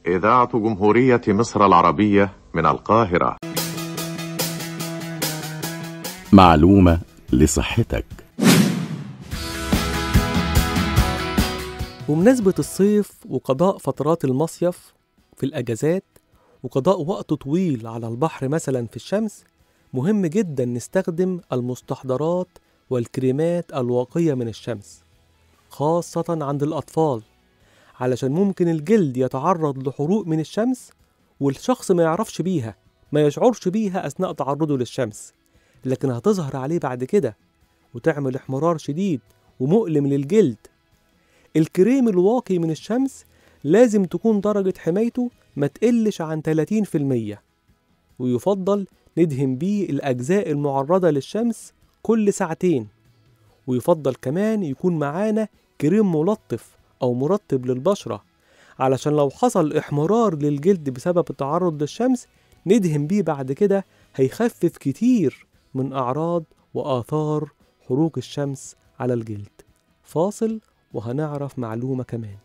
إذاعة جمهورية مصر العربية من القاهرة معلومة لصحتك بمناسبة الصيف وقضاء فترات المصيف في الأجازات وقضاء وقت طويل على البحر مثلا في الشمس مهم جدا نستخدم المستحضرات والكريمات الواقية من الشمس خاصة عند الأطفال علشان ممكن الجلد يتعرض لحروق من الشمس والشخص ما يعرفش بيها ما يشعرش بيها أثناء تعرضه للشمس لكن هتظهر عليه بعد كده وتعمل احمرار شديد ومؤلم للجلد الكريم الواقي من الشمس لازم تكون درجة حمايته ما تقلش عن 30% ويفضل ندهن بيه الأجزاء المعرضة للشمس كل ساعتين ويفضل كمان يكون معانا كريم ملطف أو مرطب للبشرة علشان لو حصل احمرار للجلد بسبب التعرض للشمس ندهن بيه بعد كده هيخفف كتير من أعراض وآثار حروق الشمس على الجلد فاصل وهنعرف معلومة كمان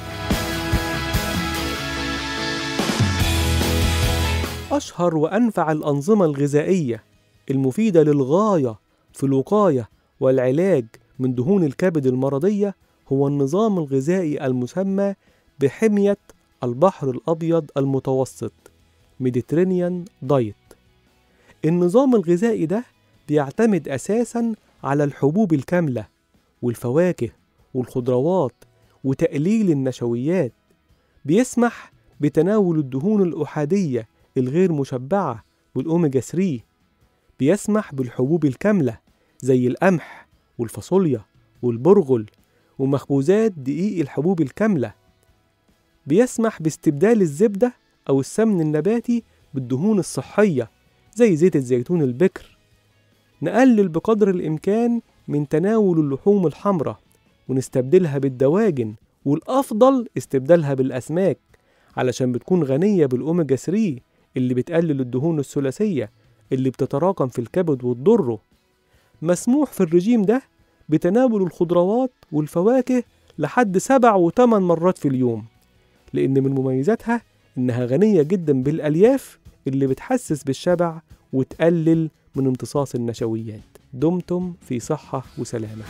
أشهر وأنفع الأنظمة الغذائية المفيدة للغاية في الوقاية والعلاج من دهون الكبد المرضية هو النظام الغذائي المسمى بحمية البحر الأبيض المتوسط ميديترينيان دايت النظام الغذائي ده بيعتمد أساسا على الحبوب الكاملة والفواكه والخضروات وتقليل النشويات بيسمح بتناول الدهون الأحادية الغير مشبعة بالأوميجا 3 بيسمح بالحبوب الكاملة زي القمح والفاصوليا والبرغل ومخبوزات دقيق الحبوب الكاملة بيسمح باستبدال الزبدة أو السمن النباتي بالدهون الصحية زي زيت الزيتون البكر نقلل بقدر الإمكان من تناول اللحوم الحمراء ونستبدلها بالدواجن والأفضل استبدالها بالأسماك علشان بتكون غنية بالأوميجا 3 اللي بتقلل الدهون الثلاثية اللي بتتراكم في الكبد وتضره مسموح في الرجيم ده بتناول الخضروات والفواكه لحد سبع وثمان مرات في اليوم لأن من مميزاتها إنها غنية جدا بالألياف اللي بتحسس بالشبع وتقلل من امتصاص النشويات دمتم في صحة وسلامة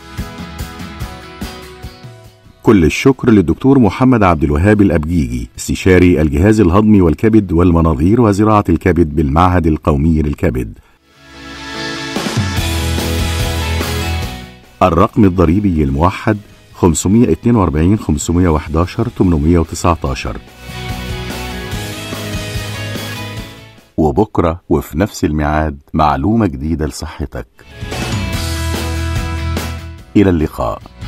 كل الشكر للدكتور محمد عبد الوهاب الأبجيجي استشاري الجهاز الهضمي والكبد والمناظير وزراعة الكبد بالمعهد القومي للكبد الرقم الضريبي الموحد 542 511 819 وبكرة وفي نفس الميعاد معلومة جديدة لصحتك إلى اللقاء